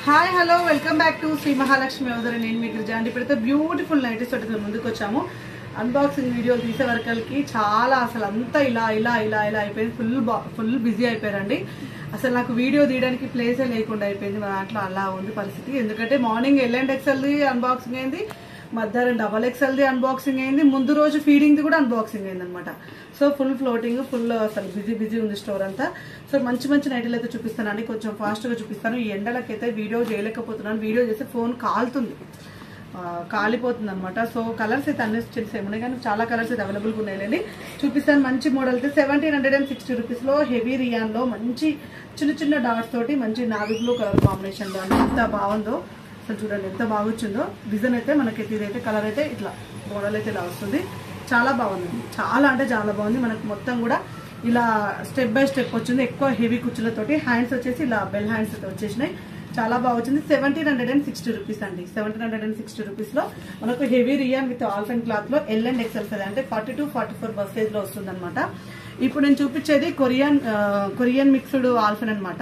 Hi hello welcome back to Shri Mahalakshmi అవదరి నేను మీకు గిరిజా అండి ఇప్పుడైతే బ్యూటిఫుల్ నైటీస్ తోటి ముందుకు వచ్చాము అన్బాక్సింగ్ వీడియోలు తీసే వరకల్కి చాలా అసలు అంతా ఇలా ఇలా ఇలా ఇలా అయిపోయింది ఫుల్ ఫుల్ బిజీ అయిపోయారండి అసలు నాకు వీడియో తీయడానికి ప్లేసే లేకుండా అయిపోయింది మా దాంట్లో అలా ఉంది పరిస్థితి ఎందుకంటే మార్నింగ్ ఎల్ అండ్ ఎక్సెల్ది అన్బాక్సింగ్ అయింది మధ్యాహ్నం డబల్ ఎక్సెల్ది అన్బాక్సింగ్ అయింది ముందు రోజు ఫీడింగ్ది కూడా అన్బాక్సింగ్ అయింది అనమాట సో ఫుల్ ఫ్లోటింగ్ ఫుల్ అసలు బిజీ బిజీ ఉంది స్టోర్ అంతా సో మంచి మంచి నైట్లు అయితే చూపిస్తానండి కొంచెం ఫాస్ట్గా చూపిస్తాను ఈ ఎండలకైతే వీడియో చేయలేకపోతున్నాను వీడియో చేస్తే ఫోన్ కాలుతుంది ఆ, కాలిపోతుంది అనమాట సో కలర్స్ అయితే అన్ని సేమ్ ఉన్నాయి కానీ చాలా కలర్స్ అయితే అవైలబుల్గా ఉన్నాయండి చూపిస్తాను మంచి మోడల్ అయితే సెవెంటీన్ హండ్రెడ్ అండ్ సిక్స్టీ రూపీస్లో హెవీ రియాన్లో మంచి చిన్న చిన్న డాట్స్ తోటి మంచి నావీ బ్లూ కలర్ కాంబినేషన్లో అండి ఎంత బాగుందో అసలు చూడండి ఎంత బాగా వచ్చిందో డిజైన్ అయితే మనకి ఇదైతే కలర్ అయితే ఇట్లా మోడల్ అయితే ఇలా వస్తుంది చాలా బాగుందండి చాలా అంటే చాలా బాగుంది మనకు మొత్తం కూడా ఇలా స్టెప్ బై స్టెప్ వచ్చింది ఎక్కువ హెవీ కుచ్చులతోటి హ్యాండ్స్ వచ్చేసి ఇలా బెల్ హ్యాండ్స్ అయితే వచ్చేసినాయి చాలా బాగా వచ్చింది seventeen hundred and sixty rupees అండి seventeen hundred and sixty rupees లో మనకు హెవీ రియాన్ విత్ ఆల్ఫెన్ క్లాత్ లో ఎల్ అండ్ ఎక్సెల్ సైజ్ అంటే ఫార్టీ టు ఫార్టీ ఫోర్ బస్టేజ్ లో వస్తుంది అనమాట ఇప్పుడు నేను చూపించేది కొరియన్ ఆ, కొరియన్ మిక్స్డ్ ఆల్ఫెన్ అనమాట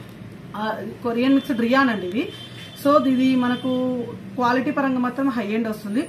కొరియన్ మిక్స్డ్ రియాన్ అండి ఇది సో ఇది మనకు క్వాలిటీ పరంగా మాత్రం హై ఎండ్ వస్తుంది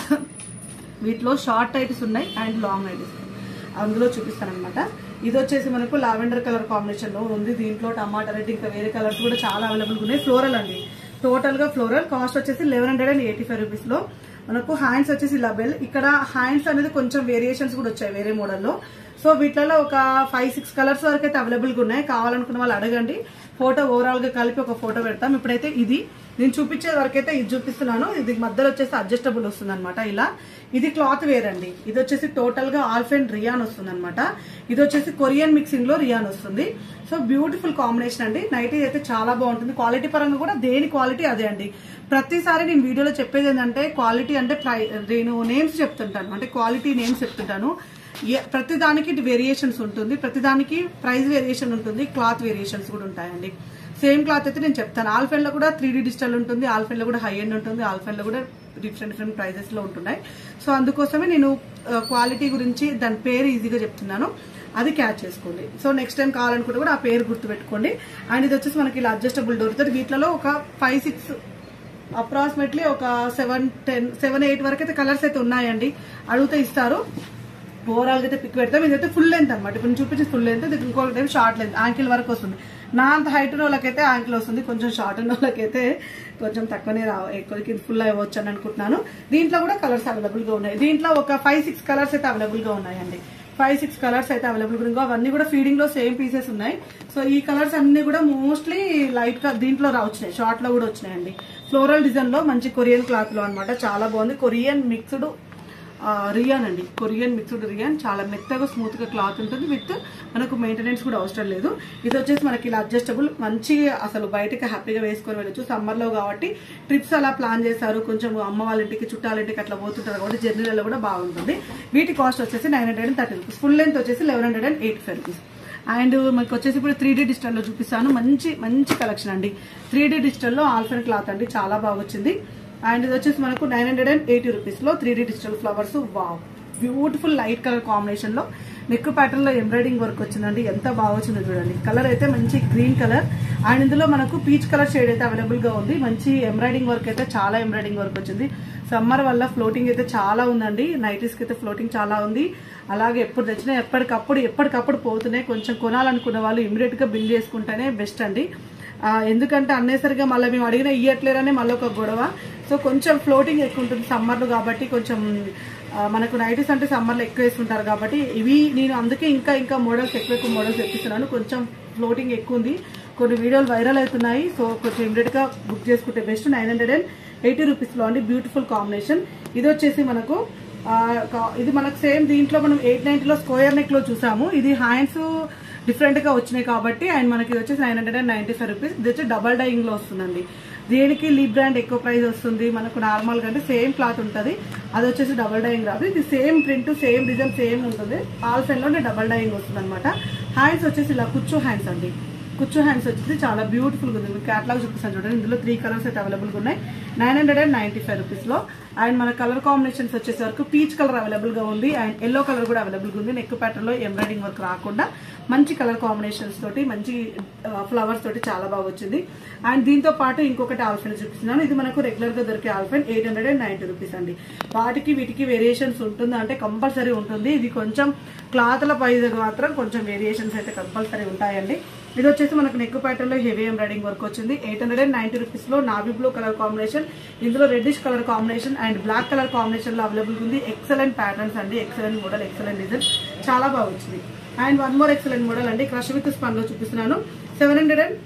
వీటిలో షార్ట్ నైటీస్ ఉన్నాయి అండ్ లాంగ్ నైటీస్ అందులో చూపిస్తాను అనమాట ఇది వచ్చేసి మనకు లావెండర్ కలర్ కాంబినేషన్ లో ఉంది దీంట్లో టమాటా రెడ్ ఇంకా వేరే కలర్స్ కూడా చాలా అవైలబుల్ ఉన్నాయి ఫ్లోరల్ అండి టోటల్ గా ఫ్లోరల్ కాస్ట్ వచ్చేసి eleven hundred and eighty five rupees లో మనకు హ్యాండ్స్ వచ్చేసి లబెల్ ఇక్కడ హ్యాండ్స్ అనేది కొంచెం వేరియేషన్స్ కూడా వచ్చాయి వేరే మోడల్లో సో వీటిలో ఒక ఫైవ్ సిక్స్ కలర్స్ వరకు అయితే అవైలబుల్ గా ఉన్నాయి కావాలనుకున్న వాళ్ళు అడగండి ఫోటో ఓవరాల్ గా కలిపి ఒక ఫోటో పెడతాం ఇప్పుడైతే ఇది నేను చూపించే వరకైతే ఇది చూపిస్తున్నాను ఇది మధ్యలో వచ్చేసి అడ్జస్టబుల్ వస్తుంది అనమాట ఇలా ఇది క్లాత్ వేర్ అండి ఇది వచ్చేసి టోటల్ గా ఆల్ఫ్ అండ్ రియాన్ వస్తుంది అనమాట ఇది వచ్చేసి కొరియన్ మిక్సింగ్ లో రియాన్ వస్తుంది సో బ్యూటిఫుల్ కాంబినేషన్ అండి నైటీ అయితే చాలా బాగుంటుంది క్వాలిటీ పరంగా కూడా దేని క్వాలిటీ అదే అండి ప్రతిసారి నేను వీడియోలో చెప్పేది ఏంటంటే క్వాలిటీ అంటే ప్రై- నేను నేమ్స్ చెప్తుంటాను అంటే క్వాలిటీ నేమ్స్ చెప్తుంటాను ఏ- ప్రతి దానికి వేరియేషన్స్ ఉంటుంది ప్రతి దానికి ప్రైస్ వేరియేషన్ ఉంటుంది క్లాత్ వేరియేషన్స్ కూడా ఉంటాయండి సేమ్ క్లాత్ అయితే నేను చెప్తాను ఆల్ఫెన్ లో కూడా త్రీ డిజిటల్ ఉంటుంది ఆల్ఫెన్ లో కూడా హై ఎండ్ ఉంటుంది ఆల్ఫెన్ లో కూడా డిఫరెంట్ డిఫరెంట్ ప్రైజెస్ లో ఉంటున్నాయి సో అందుకోసమే నేను క్వాలిటీ గురించి దాని పేరు ఈజీగా చెప్తున్నాను అది క్యాచ్ చేసుకోండి సో నెక్స్ట్ టైం కావాలనుకుంటే కూడా ఆ పేరు గుర్తు పెట్టుకోండి అండ్ ఇది వచ్చేసి మనకి ఇలా అడ్జస్టబుల్ దొరుకుతుంది వీటిలో ఒక ఫైవ్ సిక్స్ అప్రాక్సిమేట్లీ ఒక సెవెన్ టెన్ సెవెన్ ఎయిట్ వరకు అయితే కలర్స్ అయితే ఉన్నాయండి అడిగితే ఇస్తారు ఓవరాల్ అయితే పిక్ పెడతాం ఇదైతే ఫుల్ లెంత్ అనమాట ఇప్పుడు నేను చూపించి ఫుల్ లెంత్ ఇది ఇంకొక టైం షార్ట్ లెంత్ యాంకిల్ వరకు వస్తుంది నా అంత హైట్ ఉన్న వాళ్ళకైతే యాంకిల్ వస్తుంది కొంచెం షార్ట్ ఉన్న వాళ్ళకైతే కొంచెం తక్కువనే రా ఎక్కువకి ఫుల్ అవ్వచ్చు అని అనుకుంటున్నాను దీంట్లో కూడా కలర్స్ అవైలబుల్ గా ఉన్నాయి దీంట్లో ఒక ఫైవ్ సిక్స్ కలర్స్ అయితే అవైలబుల్ గా ఉన్నాయండి ఫైవ్ సిక్స్ కలర్స్ అయితే అవైలబుల్ గా ఉన్నాయి. అవన్నీ కూడా ఫీడింగ్ లో సేమ్ పీసెస్ ఉన్నాయి సో ఈ కలర్స్ అన్ని కూడా మోస్ట్లీ లైట్ గా దీంట్లో రా వచ్చినాయి షార్ట్ లో కూడా వచ్చినాయండి ఫ్లోరల్ డిజైన్ లో మంచి కొరియన్ క్లాత్ లో అన్నమాట చాలా బాగుంది కొరియన్ మిక్స్డ్ ఆ, రియాన్ అండి కొరియన్ మిక్స్డ్ రియాన్ చాలా మెత్తగా స్మూత్ గా క్లాత్ ఉంటుంది విత్ మనకు మెయింటెనెన్స్ కూడా అవసరం లేదు ఇది వచ్చేసి మనకి ఇలా అడ్జస్టబుల్ మంచి అసలు బయటకి హ్యాపీగా వేసుకొని వెళ్ళొచ్చు సమ్మర్ లో కాబట్టి ట్రిప్స్ అలా ప్లాన్ చేశారు కొంచెం అమ్మ వాళ్ళ ఇంటికి చుట్టాల ఇంటికి అట్లా పోతుంటారు కాబట్టి జర్నీలలో కూడా బాగుంటుంది వీటి కాస్ట్ వచ్చేసి nine hundred and thirty rupees full length వచ్చేసి eleven hundred and eighty five rupees and మనకి వచ్చేసి ఇప్పుడు త్రీ డీ డిజిటల్లో చూపిస్తాను మంచి మంచి కలెక్షన్ అండి త్రీ డీ డిజిటల్లో ఆల్ఫెన్ క్లాత్ అండి చాలా బాగా వచ్చింది అండ్ ఇది వచ్చేసి మనకు nine hundred and eighty rupees లో three D digital flowers wow beautiful light colour combination లో నెక్ ప్యాటర్న్ లో ఎంబ్రాయిడింగ్ వర్క్ వచ్చిందండి ఎంత బాగా వచ్చిందో చూడండి కలర్ అయితే మంచి గ్రీన్ కలర్ అండ్ ఇందులో మనకు పీచ్ కలర్ షేడ్ అయితే అవైలబుల్ గా ఉంది మంచి ఎంబ్రాయిడింగ్ వర్క్ అయితే చాలా ఎంబ్రాయిడింగ్ వర్క్ వచ్చింది సమ్మర్ వల్ల ఫ్లోటింగ్ అయితే చాలా ఉందండి నైటీస్ కి అయితే ఫ్లోటింగ్ చాలా ఉంది అలాగే ఎప్పుడు తెచ్చినా ఎప్పటికప్పుడు ఎప్పటికప్పుడు పోతున్నాయి కొంచెం కొనాలనుకున్న వాళ్ళు ఇమీడియట్ గా బిల్ చేసుకుంటేనే బెస్ట్ అండి ఆ, ఎందుకంటే అన్నెసరిగా మళ్ళీ మేము అడిగిన ఇయ్యట్లేరనే మళ్ళీ ఒక గొడవ సో కొంచెం ఫ్లోటింగ్ ఎక్కువ ఉంటుంది సమ్మర్లో కాబట్టి కొంచెం ఆ, మనకు నైటీస్ అంటే సమ్మర్లో ఎక్కువ వేసుకుంటారు కాబట్టి ఇవి నేను అందుకే ఇంకా ఇంకా మోడల్స్ ఎక్కువ ఎక్కువ మోడల్స్ తెప్పిస్తున్నాను కొంచెం ఫ్లోటింగ్ ఎక్కువ ఉంది కొన్ని వీడియోలు వైరల్ అవుతున్నాయి సో కొంచెం ఇమీడియట్ గా బుక్ చేసుకుంటే best nine hundred and eighty rupees లో అండి బ్యూటిఫుల్ కాంబినేషన్ ఇది వచ్చేసి మనకు ఆ, కా- ఇది మనకు సేమ్ దీంట్లో మనం ఎయిట్ నైన్టీలో స్క్వేర్ నెక్ లో చూసాము ఇది హ్యాండ్స్ డిఫరెంట్ గా వచ్చినాయి కాబట్టి అండ్ మనకి ఇది వచ్చేసి nine hundred and ninety five rupees ఇది వచ్చి డబల్ డైయింగ్ లో వస్తుందండి దీనికి లీప్ బ్రాండ్ ఎక్కువ ప్రైస్ వస్తుంది మనకు నార్మల్ గా అంటే సేమ్ క్లాత్ ఉంటుంది అది వచ్చేసి డబల్ డైయింగ్ రాదు ఇది same print same design same ఉంటుంది ఆల్ ఫెన్ లోనే డబల్ డైయింగ్ వస్తుంది అనమాట హ్యాండ్స్ వచ్చేసి ఇలా కుచ్చు హ్యాండ్స్ అండి కుచ్చు హ్యాండ్స్ వచ్చింది చాలా బ్యూటిఫుల్ గా ఉంది మీకు క్యాట్లాగ్ చూపిస్తాను చూడండి ఇందులో త్రీ కలర్స్ అయితే అవైలబుల్ గా ఉన్నాయి nine hundred and ninety five rupees లో అండ్ మన కలర్ కాంబినేషన్స్ వచ్చేసే వరకు పీచ్ కలర్ అవైలబుల్ గా ఉంది అండ్ ఎల్లో కలర్ కూడా అవైలబుల్ గా ఉంది నెక్ ప్యాటర్న్ లో ఎంబ్రాయిడింగ్ వర్క్ రాకుండా మంచి కలర్ కాంబినేషన్స్ తోటి మంచి ఫ్లవర్స్ తోటి చాలా బాగా వచ్చింది అండ్ దీంతో పాటు ఇంకొకటి ఆల్ఫెన్ చూపిస్తున్నాను ఇది మనకు రెగ్యులర్ గా దొరికే ఆల్ఫెన్ eight hundred and ninety rupees అండి వాటికి వీటికి వేరియేషన్స్ ఉంటుందా అంటే కంపల్సరీ ఉంటుంది ఇది కొంచెం క్లాత్ల పై మాత్రం కొంచెం వేరియేషన్స్ అయితే కంపల్సరీ ఉంటాయండి ఇది వచ్చేసి మనకు నెక్ ప్యాటర్న్ లో హెవీ ఎంబ్రాయిడింగ్ వర్క్ వచ్చింది eight hundred and ninety rupees లో నావీ బ్లూ కలర్ కాంబినేషన్ ఇందులో reddish colour combination and black colour combination లో అవైలబుల్ ఉంది ఎక్సలెంట్ ప్యాటర్న్స్ అండి ఎక్సలెంట్ మోడల్ ఎక్సలెంట్ డిజైన్ చాలా బాగా వచ్చింది and one more excellent model అండి క్రష్ విత్ స్పన్ లో చూపిస్తున్నాను seven hundred and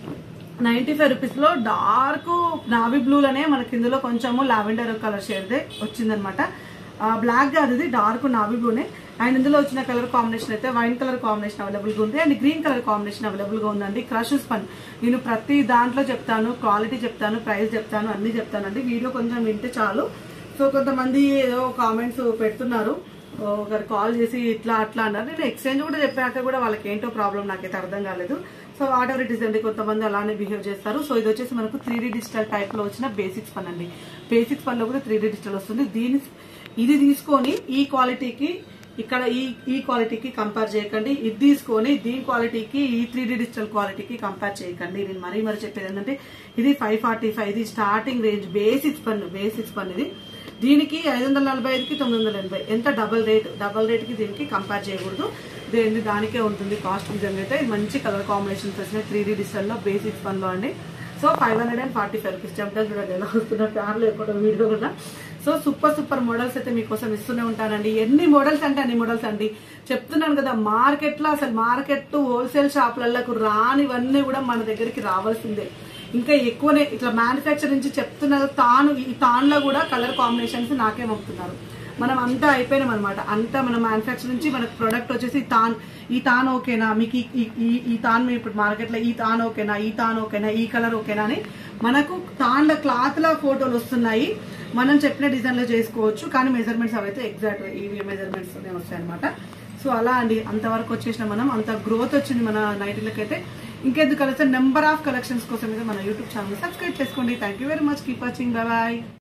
ninety five rupees లో డార్క్ నావీ బ్లూలోనే మనకి ఇందులో కొంచెము లావెండర్ కలర్ షేడ్ వచ్చిందనమాట బ్లాక్ కాదు ఇది డార్క్ నావీ బ్లూనే అండ్ ఇందులో వచ్చిన కలర్ కాంబినేషన్ అయితే వైన్ కలర్ కాంబినేషన్ అవైలబుల్ గా ఉంది and green colour combination available గా ఉందండి క్రష్ స్పన్ నేను ప్రతి దాంట్లో చెప్తాను క్వాలిటీ చెప్తాను ప్రైస్ చెప్తాను అన్ని చెప్తానండి వీడియో కొంచెం వింటే చాలు సో కొంతమంది ఏదో కామెంట్స్ పెడుతున్నారు ఒకరు కాల్ చేసి ఇట్లా అట్లా అన్నారు నేను ఎక్స్చేంజ్ కూడా చెప్పాక కూడా వాళ్ళకి ఏంటో ప్రాబ్లం నాకైతే అర్థం కాలేదు so whatever it is అండి కొంతమంది అలానే బిహేవ్ చేస్తారు సో ఇది వచ్చేసి మనకు త్రీ డిజిటల్ టైప్ లో వచ్చిన బేసిక్స్ పన్ అండి బేసిక్స్ పన్ లో కూడా త్రీ డిజిటల్ వస్తుంది దీని ఇది తీసుకొని ఈ క్వాలిటీకి ఇక్కడ ఈ ఈ క్వాలిటీకి కంపేర్ చేయకండి ఇది తీసుకొని దీని క్వాలిటీకి ఈ త్రీ డిజిటల్ క్వాలిటీకి కంపేర్ చేయకండి నేను మరీ మరీ చెప్పేది ఏంటంటే ఇది ఫైవ్ ఫార్టీ ఫైవ్ ఇది స్టార్టింగ్ రేంజ్ బేసిక్స్ పన్ను బేసిక్స్ పన్ను ఇది దీనికి ఐదు వందల నలభై ఐదుకి తొమ్మిది వందల ఎనభై ఎంత డబల్ రేట్ డబల్ రేట్కి దీనికి కంపేర్ చేయకూడదు దేని దానికే ఉంటుంది కాస్ట్ విధంగా అయితే ఇది మంచి కలర్ కాంబినేషన్స్ వచ్చినాయి త్రీ డీ డిజిటల్లో బేసిక్స్ పనిలో అండి so five hundred and forty five rupees చెప్తా చూడండి ఎలా వస్తున్న కార్లో ఎక్కడ వీడియో కూడా సో సూపర్ సూపర్ మోడల్స్ అయితే మీకోసం ఇస్తూనే ఉంటానండి ఎన్ని మోడల్స్ అంటే అన్ని మోడల్స్ అండి చెప్తున్నాను కదా మార్కెట్లో అసలు మార్కెట్ హోల్సేల్ షాపులకు రానివన్నీ కూడా మన దగ్గరికి రావాల్సిందే ఇంకా ఎక్కువనే ఇట్లా మ్యానుఫ్యాక్చర్ నుంచి చెప్తున్నారు తాను ఈ తాన్లో కూడా కలర్ కాంబినేషన్స్ నాకే పంపుతున్నారు మనం అంతా అయిపోయినాం అనమాట అంతా మన మ్యానుఫ్యాక్చర్ నుంచి మనకు ప్రొడక్ట్ వచ్చేసి ఈ తాన్ ఈ తాన్ ఓకేనా మీకు ఈ- ఈ- ఈ ఈ తాన్ మీ ఇప్పుడు మార్కెట్లో ఈ తాన్ ఓకేనా ఈ తాన్ ఓకేనా ఈ కలర్ ఓకేనా అని మనకు తాన్ల క్లాత్ల ఫోటోలు వస్తున్నాయి మనం చెప్పిన డిజైన్లో చేసుకోవచ్చు కానీ మెజర్మెంట్స్ అవైతే ఎగ్జాక్ట్ ఇవి మెజర్మెంట్స్ వస్తాయి అనమాట సో అలా అండి అంతవరకు వచ్చేసిన మనం అంత గ్రోత్ వచ్చింది మన నైటీలకైతే ఇంకెందుకు కలిస్తే నెంబర్ ఆఫ్ కలెక్షన్స్ కోసం అయితే మన యూట్యూబ్ ఛానల్ సబ్స్క్రైబ్ చేసుకోండి thank you very much keep watching bye